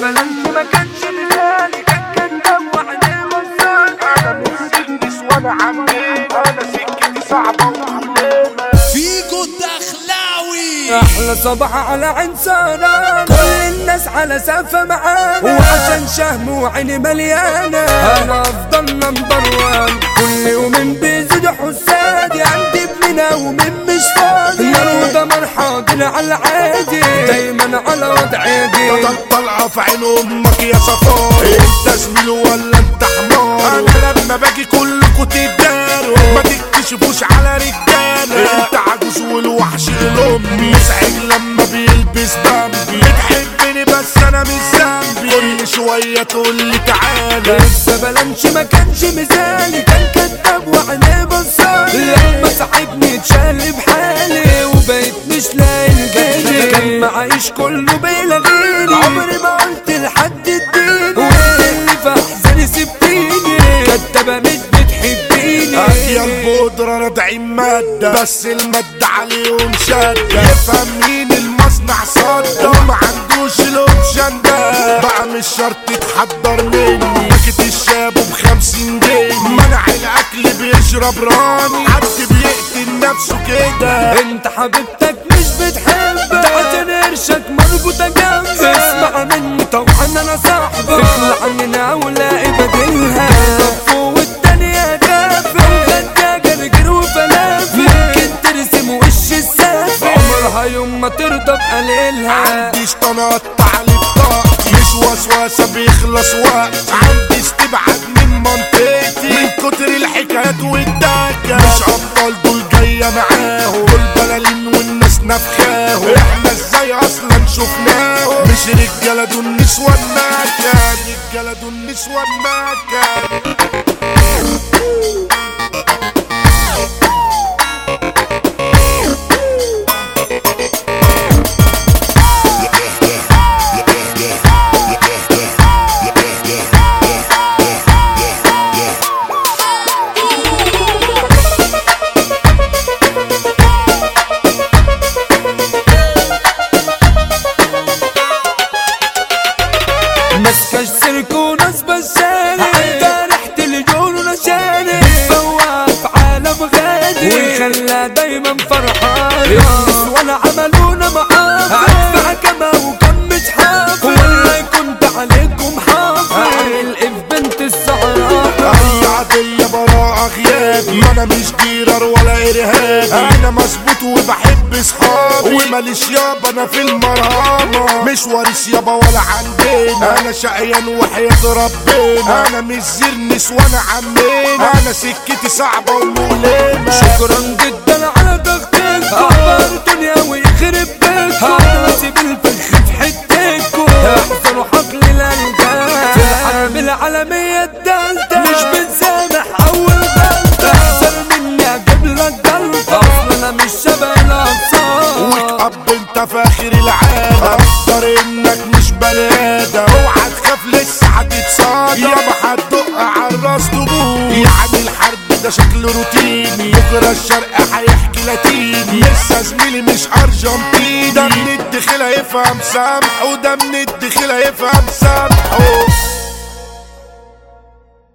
بلنش ما كانش مثالي كان كداب وعينيه مصالي انا من سن نسوان عمين انا سكتي صعبة ومؤلمة فيجو الدخلاوي احلى صباح على عين سارة كل الناس على سقفة معانا وعشان شهم وعيني مليانة انا افضل نمبر وان كل يوم بيزيد حسادي عندي ابننا ومن مش فاضي نار ودمر حاضر على العادي دايما على وضعي دي طلعة في عين امك يا صفار انت زميل ولا انت حمار انا لما باجي كلكوا تداروا ما تكتشفوش على رجالة انت عجوز والوحش الامي مسعد لما بيلبس بامبي بتحبني بس انا مش ذنبي كل شوية تقول لي تعالى لسه بلنش ما كانش مثالي كان كداب وعينيه بصالي لما صاحبني اتشال بحالي وبقيت مش لاقي الجالي كان معايش كله بيلغيني عمري ما قلت لحد اديني وانت اللي في احزاني سبتيني كدابة مش بتحبيني يا البودرة راضعين مادة بس المادة عليهم شدة يفهم مين المصنع صدى وما عندوش الاوبشن ده بقى مش شرط تحضر مني باكت الشاب بخمسين جنيه منع الاكل بيشرب راني حد بيقتل نفسه كده انت حبيبتك مش بتحبك عشان قرشك مربوطة جنبك اسمع مني طبعا انا صاحبك اطلع من اولى بديلها فوق الدنيا غافل غدا جرجر وفلافل ممكن ترسم وش السافل عمرها يوم ما ترضى بقليلها عندي شطان اقطع لي بطاقتي مش وسوسه بيخلص وقت عندي استبعاد من منطقتي من كتر الحكايات والدكه مش ابطال دول جايه معاهم دول بلالين والناس نفخاهم احنا ازاي اصلا شفناهم مش رجاله دول نسوان مكه رجاله دول نسوان مكه ماسكة السلك وناس بشاني عندها ريحة الجول ونشاني سواها في عالم غادي وخلى دايما فرحانة ولا عملونا معاها ادفع كما وكم مش حافظ ولا كنت عليكم حافظ عامل ايه في بنت السعراء هي عادية براءة غيابي ما انا مش ديرر ولا ارهابي انا مظبوط وبحب صحابي وماليش يابا انا في المرهمة مش وارث يابا ولا عندنا انا شقيان وحياة ربنا انا مش زرنس وانا عمنا انا سكتي صعبة ومؤلمة شكرا جدا على ضغطكم عبر دنيا ويخرب بيتكم نسيب الفخ في حتتكم احسنوا حقل الالجام في الحرب العالمية التالتة مش بنسامح اول غلطة احسن مني اجيب لك جلطة اصل انا مش شبه الاطفال ويك اب انت فاخر العالم اقدر انك مش بني ادم اوعى تخاف لسه هتتصادم يابا هتدق على الراس طبول يعني الحرب ده شكله روتيني بكره الشرق هيحكي لاتيني لسه زميلي مش ارجنتيني ده من الدخيل هيفهم سامحه ده من الدخيل هيفهم سامحه